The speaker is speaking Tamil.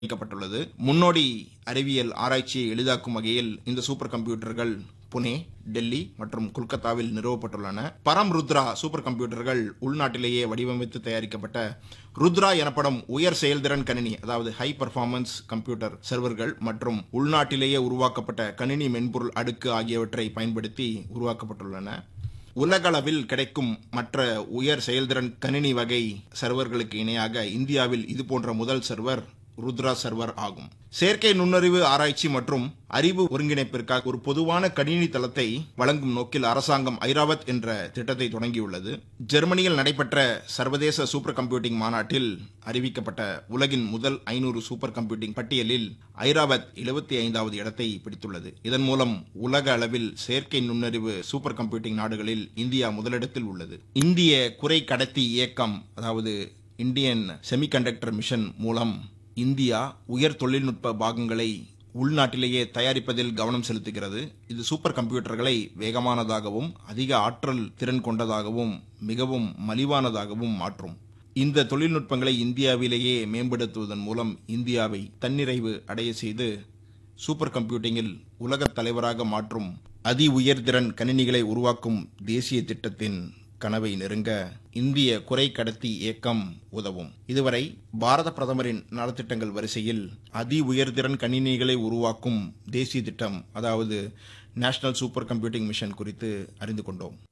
அமைக்கப்பட்டுள்ளது முன்னோடி அறிவியல் ஆராய்ச்சியை எளிதாக்கும் வகையில் இந்த சூப்பர் கம்ப்யூட்டர்கள் புனே டெல்லி மற்றும் கொல்கத்தாவில் நிறுவப்பட்டுள்ளன பரம் ருத்ரா சூப்பர் கம்ப்யூட்டர்கள் உள்நாட்டிலேயே வடிவமைத்து தயாரிக்கப்பட்ட ருத்ரா எனப்படும் உயர் செயல்திறன் கணினி அதாவது ஹை பர்ஃபார்மன்ஸ் கம்ப்யூட்டர் சர்வர்கள் மற்றும் உள்நாட்டிலேயே உருவாக்கப்பட்ட கணினி மென்பொருள் அடுக்கு ஆகியவற்றை பயன்படுத்தி உருவாக்கப்பட்டுள்ளன உலகளவில் கிடைக்கும் மற்ற உயர் செயல்திறன் கணினி வகை சர்வர்களுக்கு இணையாக இந்தியாவில் இது போன்ற முதல் சர்வர் ருத்ரா சர்வர் ஆகும் செயற்கை நுண்ணறிவு ஆராய்ச்சி மற்றும் அறிவு ஒருங்கிணைப்பிற்காக ஒரு பொதுவான கணினி தளத்தை வழங்கும் நோக்கில் அரசாங்கம் ஐராவத் என்ற திட்டத்தை தொடங்கியுள்ளது ஜெர்மனியில் நடைபெற்ற சர்வதேச சூப்பர் கம்ப்யூட்டிங் மாநாட்டில் அறிவிக்கப்பட்ட உலகின் முதல் ஐநூறு சூப்பர் கம்ப்யூட்டிங் பட்டியலில் ஐராவத் எழுபத்தி ஐந்தாவது இடத்தை பிடித்துள்ளது இதன் மூலம் உலக அளவில் செயற்கை நுண்ணறிவு சூப்பர் கம்ப்யூட்டிங் நாடுகளில் இந்தியா முதலிடத்தில் உள்ளது இந்திய குறை கடத்தி இயக்கம் அதாவது இந்தியன் செமிகண்டக்டர் மிஷன் மூலம் இந்தியா உயர் தொழில்நுட்ப பாகங்களை உள்நாட்டிலேயே தயாரிப்பதில் கவனம் செலுத்துகிறது இது சூப்பர் கம்ப்யூட்டர்களை வேகமானதாகவும் அதிக ஆற்றல் திறன் கொண்டதாகவும் மிகவும் மலிவானதாகவும் மாற்றும் இந்த தொழில்நுட்பங்களை இந்தியாவிலேயே மேம்படுத்துவதன் மூலம் இந்தியாவை தன்னிறைவு அடைய செய்து சூப்பர் கம்ப்யூட்டிங்கில் உலகத் தலைவராக மாற்றும் அதி உயர்திறன் கணினிகளை உருவாக்கும் தேசிய திட்டத்தின் கனவை நெருங்க இந்திய குறை கடத்தி இயக்கம் உதவும் இதுவரை பாரத பிரதமரின் நலத்திட்டங்கள் வரிசையில் அதி உயர்திறன் கணினிகளை உருவாக்கும் தேசிய திட்டம் அதாவது நேஷனல் சூப்பர் கம்ப்யூட்டிங் மிஷன் குறித்து அறிந்து கொண்டோம்